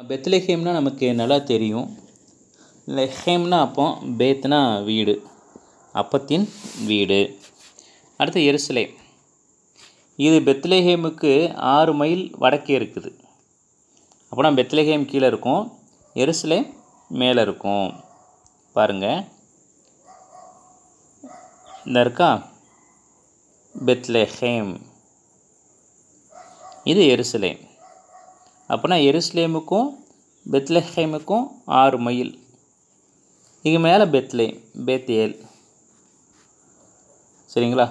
பெத்லஹேம்னா நமக்கு நல்லா தெரியும் லெஹேம்னா அப்போ பேத்னா வீடு அப்பத்தின் வீடு அடுத்து எருசலேம் இது பெத்லஹேமுக்கு ஆறு மைல் வடக்கே இருக்குது அப்போனா பெத்லஹேம் கீழே இருக்கும் எருசலேம் மேலே இருக்கும் பாருங்கள் இந்த இருக்கா பெத்லஹேம் இது எருசலேம் அப்போனா எருசலேமுக்கும் பெத்லஹேமுக்கும் ஆறு மைல் இங்கே மேலே பெத்லே பேத்தியேல் சரிங்களா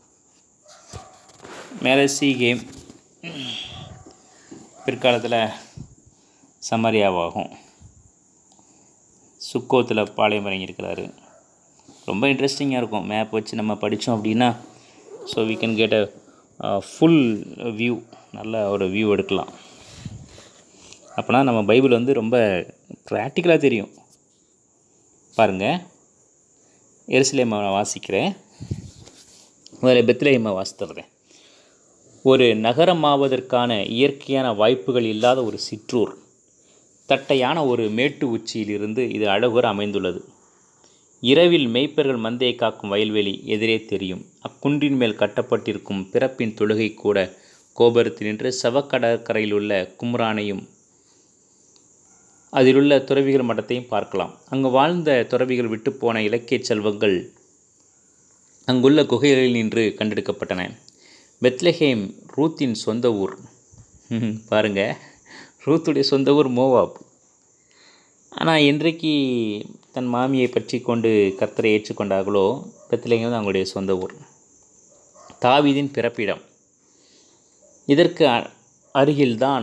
மேலே சீகேம் பிற்காலத்தில் சமரியாவாகும் சுக்கோத்தில் பாளையம் இறங்கியிருக்கிறாரு ரொம்ப இன்ட்ரெஸ்டிங்காக இருக்கும் மேப் வச்சு நம்ம படித்தோம் அப்படின்னா so we can get a full view நல்ல ஒரு வியூ எடுக்கலாம் அப்போனா நம்ம பைபிள் வந்து ரொம்ப ப்ராக்டிக்கலாக தெரியும் பாருங்கள் எருசலேமை நான் வாசிக்கிறேன் முதல்ல பெத்லேயம்மை வாசித்துறேன் ஒரு நகரமாவதற்கான இயற்கையான வாய்ப்புகள் இல்லாத ஒரு சிற்றூர் தட்டையான ஒரு மேட்டு உச்சியிலிருந்து இது அழகுற அமைந்துள்ளது இரவில் மேய்ப்பர்கள் மந்தையை காக்கும் வயல்வெளி எதிரே தெரியும் அக்குன்றின் மேல் கட்டப்பட்டிருக்கும் பிறப்பின் தொழுகை கூட கோபுரத்தில் நின்று சவக்கடற்கரையில் உள்ள கும்ரானையும் அதிலுள்ள துறவிகள் மடத்தையும் பார்க்கலாம் அங்கு வாழ்ந்த துறவிகள் விட்டு போன இலக்கிய செல்வங்கள் அங்குள்ள குகைகளில் நின்று கண்டெடுக்கப்பட்டன பெத்லஹேம் ரூத்தின் சொந்த ஊர் பாருங்க ரூத்துடைய சொந்த ஊர் மோவாப் ஆனால் இன்றைக்கு தன் மாமியை பற்றி கொண்டு கர்த்தரை ஏற்றுக்கொண்டார்களோ பெத்லஹேம் தான் அவங்களுடைய சொந்த ஊர் தாவீதின் பிறப்பிடம் இதற்கு அருகில்தான்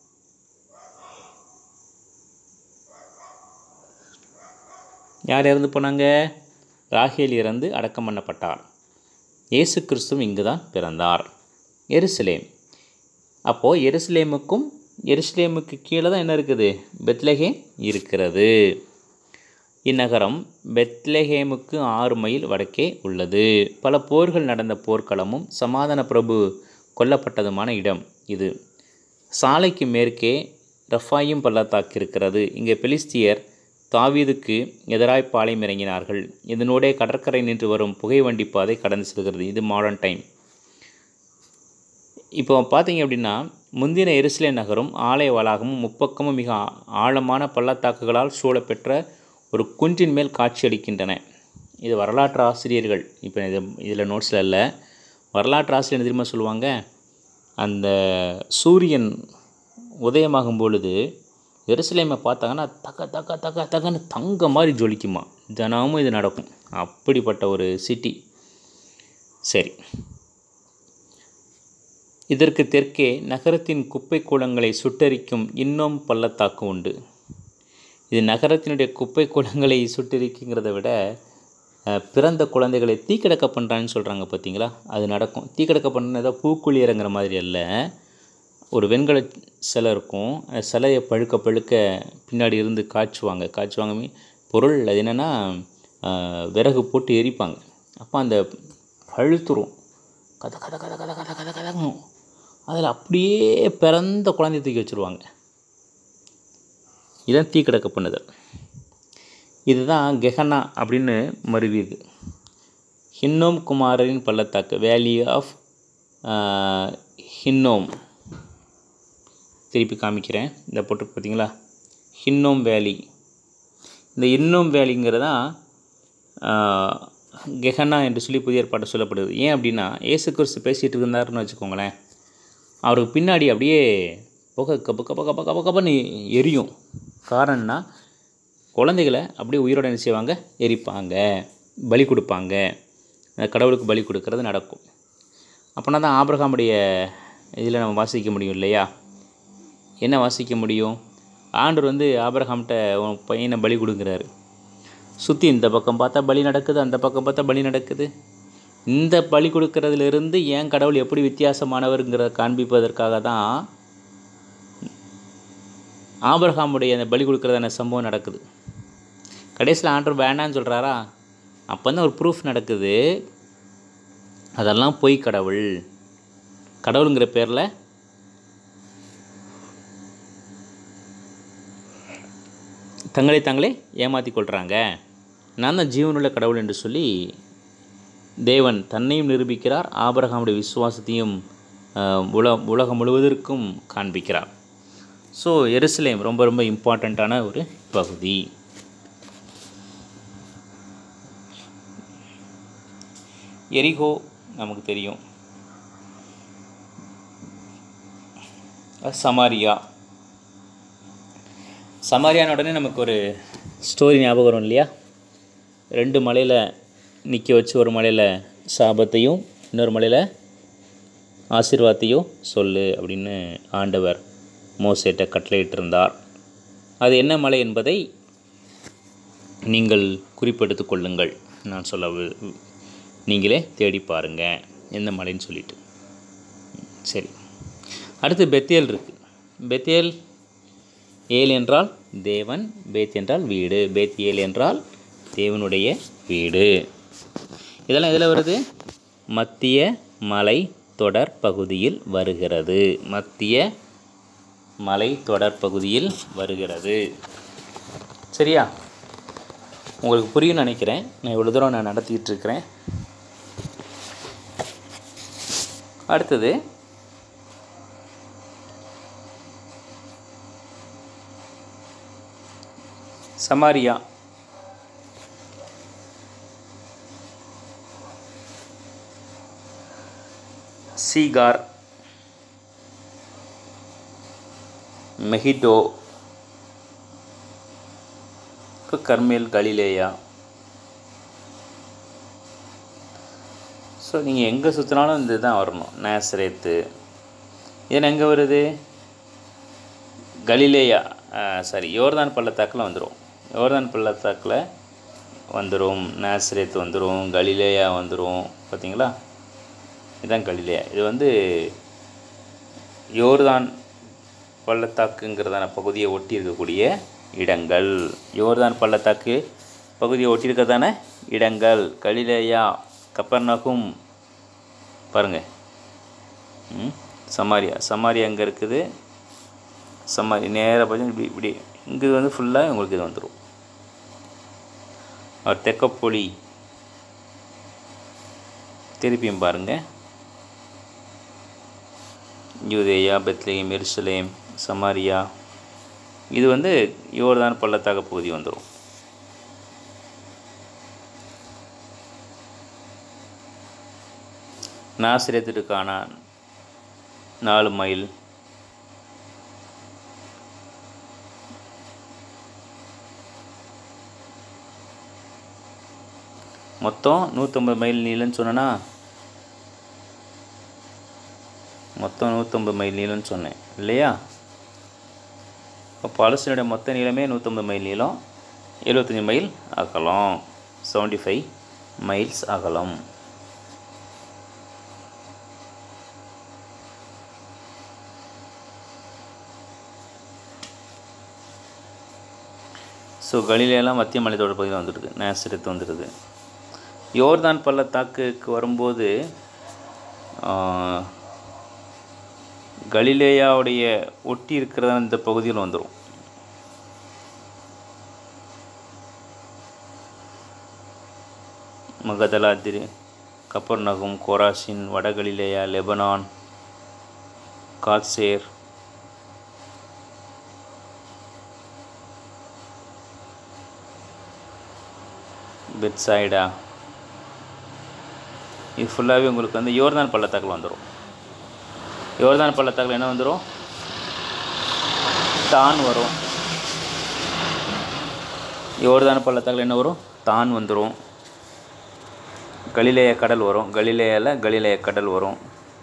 யார் இறந்து போனாங்க ராகேல் இறந்து அடக்கம் பண்ணப்பட்டார் இயேசு கிறிஸ்துவும் இங்கு தான் பிறந்தார் எருசலேம் அப்போது எருசலேமுக்கும் எருசலேமுக்கு கீழே தான் என்ன இருக்குது பெத்லஹேம் இருக்கிறது இந்நகரம் பெத்லஹேமுக்கு ஆறு மைல் வடக்கே உள்ளது பல போர்கள் நடந்த போர்க்களமும் சமாதான பிரபு கொல்லப்பட்டதுமான இடம் இது சாலைக்கு மேற்கே ரஃபாயும் பள்ளத்தாக்கு இருக்கிறது இங்கே பெலிஸ்தியர் தாவீதுக்கு எதிராய் பாளையம் இறங்கினார்கள் இதனூடே கடற்கரை நின்று வரும் புகை வண்டி பாதை கடந்து செல்கிறது இது மாடர்ன் டைம் இப்போ பார்த்தீங்க அப்படின்னா முந்தின எருசலே நகரும் ஆலய வளாகமும் முப்பக்கமும் மிக ஆழமான பள்ளத்தாக்குகளால் சூழப்பெற்ற ஒரு குன்றின் மேல் காட்சியளிக்கின்றன இது வரலாற்று ஆசிரியர்கள் இப்போ இது இதில் நோட்ஸில் இல்லை வரலாற்று ஆசிரியர் என்ன தெரியுமா சொல்லுவாங்க அந்த சூரியன் உதயமாகும் பொழுது எருசலேமை பார்த்தாங்கன்னா தக்க தக்க தக்க தக்கன்னு தங்க மாதிரி ஜொலிக்குமா தினமும் இது நடக்கும் அப்படிப்பட்ட ஒரு சிட்டி சரி இதற்கு தெற்கே நகரத்தின் குப்பை கூடங்களை சுட்டரிக்கும் இன்னும் பள்ளத்தாக்கு உண்டு இது நகரத்தினுடைய குப்பை கூடங்களை சுட்டரிக்குங்கிறத விட பிறந்த குழந்தைகளை தீக்கிடக்க பண்ணுறான்னு சொல்கிறாங்க பார்த்தீங்களா அது நடக்கும் தீக்கிடக்க பண்ணுறது ஏதோ பூக்குழி இறங்குற மாதிரி அல்ல ஒரு வெண்கல சிலை இருக்கும் அந்த சிலையை பழுக்க பழுக்க பின்னாடி இருந்து காய்ச்சுவாங்க காய்ச்சுவாங்க பொருள் அது என்னென்னா விறகு போட்டு எரிப்பாங்க அப்போ அந்த பழுத்துரும் கதை கதை கதை கதை கதை கதை கதங்கும் அதில் அப்படியே பிறந்த குழந்தைய தூக்கி வச்சுருவாங்க இதான் தீக்கிடக்க பண்ணுதல் இதுதான் கெஹனா அப்படின்னு மருவியது ஹின்னோம் குமாரின் பள்ளத்தாக்கு வேலி ஆஃப் ஹின்னோம் திருப்பி காமிக்கிறேன் இந்த போட்டு பார்த்தீங்களா ஹின்னோம் வேலி இந்த இன்னோம் வேலிங்கிறதான் கெஹனா என்று சொல்லி புதிய ஏற்பாட்டை சொல்லப்படுது ஏன் அப்படின்னா ஏசு கிறிஸ்து பேசிகிட்டு இருந்தாருன்னு வச்சுக்கோங்களேன் அவருக்கு பின்னாடி அப்படியே புகை கப்ப கப்ப கப்ப கப்ப கப்பன்னு எரியும் காரணம்னா குழந்தைகளை அப்படியே உயிரோடு என்ன செய்வாங்க எரிப்பாங்க பலி கொடுப்பாங்க கடவுளுக்கு பலி கொடுக்கறது நடக்கும் அப்போனா தான் ஆபிரகாமுடைய இதில் நம்ம வாசிக்க முடியும் இல்லையா என்ன வாசிக்க முடியும் ஆண்டவர் வந்து ஆபிரகாம்கிட்ட உன் பையனை பலி கொடுக்குறாரு சுற்றி இந்த பக்கம் பார்த்தா பலி நடக்குது அந்த பக்கம் பார்த்தா பலி நடக்குது இந்த பலி கொடுக்கறதுலேருந்து ஏன் கடவுள் எப்படி வித்தியாசமானவருங்கிறத காண்பிப்பதற்காக தான் ஆபிரகாமுடைய அந்த பலி கொடுக்குறதான சம்பவம் நடக்குது கடைசியில் ஆண்டவர் வேண்டான்னு சொல்கிறாரா அப்போ தான் ஒரு ப்ரூஃப் நடக்குது அதெல்லாம் பொய் கடவுள் கடவுளுங்கிற பேரில் தங்களை தாங்களே ஏமாற்றி கொள்கிறாங்க நான் தான் ஜீவனுள்ள கடவுள் என்று சொல்லி தேவன் தன்னையும் நிரூபிக்கிறார் ஆபிரகாமுடைய விசுவாசத்தையும் ஆஹ், உல உலகம் முழுவதற்கும் காண்பிக்கிறார் ஸோ எருசலேம் ரொம்ப ரொம்ப இம்பார்ட்டண்ட்டான ஒரு பகுதி எரிகோ நமக்கு தெரியும் சமாரியா சமாரியான உடனே நமக்கு ஒரு ஸ்டோரி ஞாபகம் வரும் இல்லையா ரெண்டு மலையில் நிற்க வச்சு ஒரு மலையில் சாபத்தையும் இன்னொரு மலையில் ஆசீர்வாதத்தையும் சொல்லு அப்படின்னு ஆண்டவர் மோசேட்ட கட்டளையிட்டிருந்தார் அது என்ன மலை என்பதை நீங்கள் குறிப்பெடுத்து கொள்ளுங்கள் நான் சொல்ல வி- நீங்களே தேடி பாருங்கள் எந்த மலைன்னு சொல்லிட்டு சரி அடுத்து பெத்தேல் இருக்குது பெத்தேல் ஏல் என்றால் தேவன் பேத் என்றால் வீடு பேத் ஏல் என்றால் தேவனுடைய வீடு இதெல்லாம் எதில் வருது மத்திய மலை தொடர் பகுதியில் வருகிறது மத்திய மலை தொடர் பகுதியில் வருகிறது சரியா உங்களுக்கு புரியும் நினைக்கிறேன் நான் இவ்வளோ தூரம் நான் நடத்திக்கிட்டு இருக்கிறேன் அடுத்தது சமாரியா சீகார் மெஹிடோ கர்மேல் கலிலேயா ஸோ நீங்கள் எங்கே சுற்றினாலும் இந்த தான் வரணும் நேசரேத்து இது எங்கே வருது கலிலேயா சாரி யோர்தான் பள்ளத்தாக்கில் வந்துடும் யோர்தான் பள்ளத்தாக்கில் வந்துடும் நேசரேத் வந்துடும் கலிலேயா வந்துடும் பார்த்தீங்களா இதுதான் கலிலேயா இது வந்து யோர்தான் பள்ளத்தாக்குங்கிறதான பகுதியை ஒட்டி இருக்கக்கூடிய இடங்கள் யோர்தான் பள்ளத்தாக்கு பகுதியை ஒட்டி இருக்கிறதான இடங்கள் கலிலேயா கப்பர்நகும் பாருங்கள் ம் சமாரியா சமாரியா அங்கே இருக்குது சமாரி நேராக பார்த்தீங்கன்னா இப்படி இப்படி இங்கே வந்து ஃபுல்லாக உங்களுக்கு இது வந்துடும் அவர் தெக்கப்பொலி திருப்பியும் பாருங்கள் யூதேயா பெத்லேயம் எருசலேம் சமாரியா இது வந்து யோர்தான் பள்ளத்தாக்கு பகுதி வந்துடும் நாசிரியத்திற்கான நாலு மைல் மொத்தம் நூற்றம்பது மைல் நீளம்னு சொன்னேன்னா மொத்தம் நூற்றம்பது மைல் நீளம்னு சொன்னேன் இல்லையா இப்போ பழசினுடைய மொத்த நீளமே நூற்றம்பது மைல் நீளம் எழுபத்தஞ்சி மைல் அகலம் செவன்டி ஃபைவ் மைல்ஸ் அகலம் ஸோ கலிலேயெல்லாம் மத்திய மலைத்தொடர் பகுதியில் வந்துடுது நேசரத்து வந்துடுது யோர்தான் பள்ளத்தாக்குக்கு வரும்போது ஆஹ், கலிலேயாவுடைய ஒட்டி இருக்கிற இந்த பகுதியில் வந்துடும் மகதலா திரு கப்பர்நகும் கோராசின் வட கலிலேயா லெபனான் காத்சேர் பெட்சைடா இது ஃபுல்லாகவே உங்களுக்கு வந்து யோர்தான் பள்ளத்தாக்கில் வந்துடும் யோர்தான் பள்ளத்தாக்கில் என்ன வந்துடும் தான் வரும் யோர்தான் பள்ளத்தாக்கில் என்ன வரும் தான் வந்துடும் கலிலேய கடல் வரும் கலிலேயாவில் கலிலேய கடல் வரும்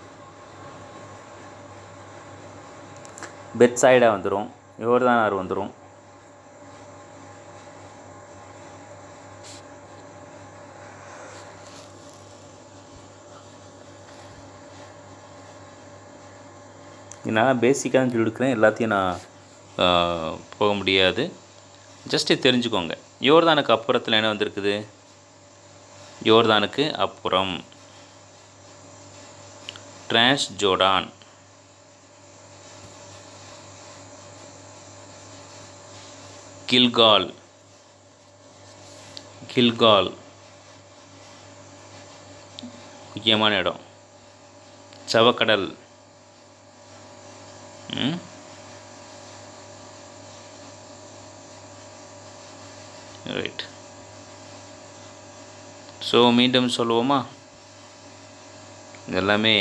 பெட்சைடா வந்துடும் யோர்தான் ஆறு வந்துடும் நான் பேசிக்காக தான் சொல்லியிருக்கிறேன் எல்லாத்தையும் நான் ஆஹ், போக முடியாது ஜஸ்ட்டு தெரிஞ்சுக்கோங்க யோர்தானுக்கு அப்புறத்தில் என்ன வந்திருக்குது யோர்தானுக்கு அப்புறம் டிரான்ஸ் ஜோர்டான் கில்கால் கில்கால் முக்கியமான இடம் சவக்கடல் ம் ரைட் ஸோ மீண்டும் சொல்லுவோமா இது எல்லாமே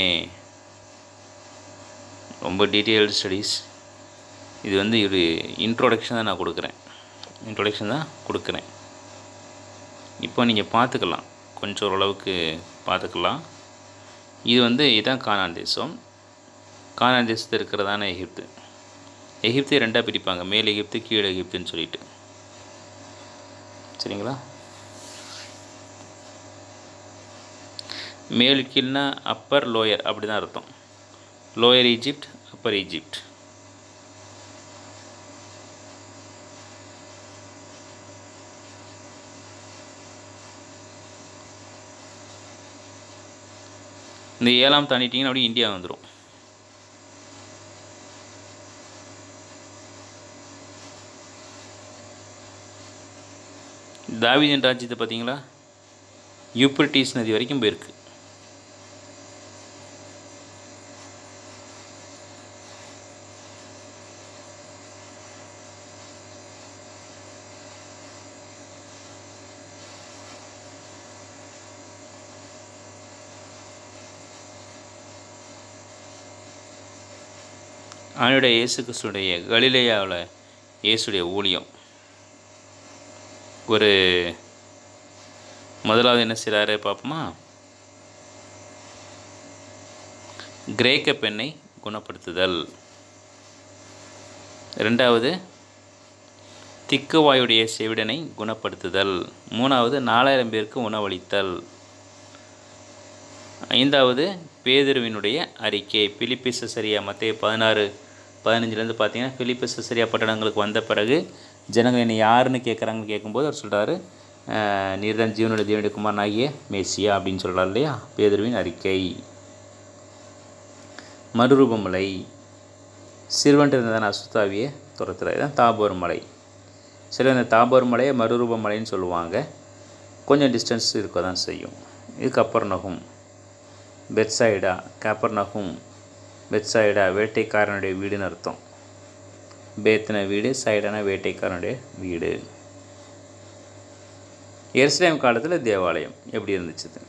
ரொம்ப டீட்டெயில்டு ஸ்டடீஸ் இது வந்து ஒரு இன்ட்ரோடக்ஷன் தான் நான் கொடுக்குறேன் இன்ட்ரோடக்ஷன் தான் கொடுக்குறேன் இப்போ நீங்கள் பார்த்துக்கலாம் கொஞ்சம் ஓரளவுக்கு பார்த்துக்கலாம் இது வந்து இதான் கானான் தேசம் கானான் தேசத்தில் இருக்கிறதான எகிப்து எகிப்தை ரெண்டாக பிரிப்பாங்க மேல் எகிப்து கீழ் எகிப்துன்னு சொல்லிட்டு சரிங்களா மேல் கீழ்னா அப்பர் லோயர் அப்படி தான் அர்த்தம் லோயர் ஈஜிப்ட் அப்பர் ஈஜிப்ட் இந்த ஏழாம் தாண்டிட்டிங்கன்னா அப்படியே இந்தியா வந்துடும் தாவீதன் ராஜ்யத்தை பார்த்தீங்களா யூப்ரட்டிஸ் நதி வரைக்கும் போயிருக்கு அவனுடைய இயேசு கிறிஸ்துடைய கலிலேயாவில் இயேசுடைய ஊழியம் ஒரு முதலாவது என்ன செய்கிறாரு பார்ப்போமா கிரேக்க பெண்ணை குணப்படுத்துதல் ரெண்டாவது திக்குவாயுடைய செவிடனை குணப்படுத்துதல் மூணாவது நாலாயிரம் பேருக்கு உணவளித்தல் ஐந்தாவது பேதுருவினுடைய அறிக்கை பிலிப்பி சசரியா மத்திய பதினாறு பதினஞ்சுலேருந்து பார்த்தீங்கன்னா பிலிப்பி சசரியா பட்டணங்களுக்கு வந்த பிறகு ஜனங்கள் என்னை யாருன்னு கேட்குறாங்கன்னு கேட்கும்போது அவர் சொல்கிறாரு நீர் தான் ஜீவனுடைய தேவனுடைய குமாரனாகிய மேசியா அப்படின்னு சொல்கிறார் இல்லையா பேதுருவின் அறிக்கை மறுரூபமலை சிறுவன்ட்டு இருந்ததான அசுத்தாவியை துரத்துறது தான் தாபோர் மலை சில இந்த தாபோர் மலையை மறுரூப மலைன்னு சொல்லுவாங்க கொஞ்சம் டிஸ்டன்ஸ் இருக்க தான் செய்யும் இது கப்பர்நகும் பெட்சைடா கேப்பர்நகும் பெட்சைடா வேட்டைக்காரனுடைய வீடுன்னு அர்த்தம் பேத்தின வீடு சைடான வேட்டைக்காரனுடைய வீடு எருசலேம் காலத்தில் தேவாலயம் எப்படி இருந்துச்சு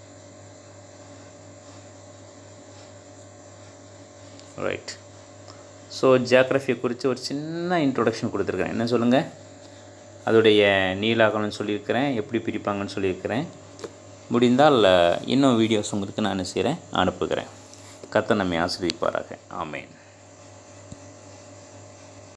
ரைட் ஸோ ஜியாகிரஃபியை குறித்து ஒரு சின்ன இன்ட்ரொடக்ஷன் கொடுத்துருக்கேன் என்ன சொல்லுங்கள் அதோடைய நீலாகலம்னு சொல்லியிருக்கிறேன் எப்படி பிரிப்பாங்கன்னு சொல்லியிருக்கிறேன் முடிந்தால் இன்னும் வீடியோஸ் உங்களுக்கு நான் என்ன செய்கிறேன் அனுப்புகிறேன் கத்த நம்மை ஆசிரியப்பாராக ஆமேன்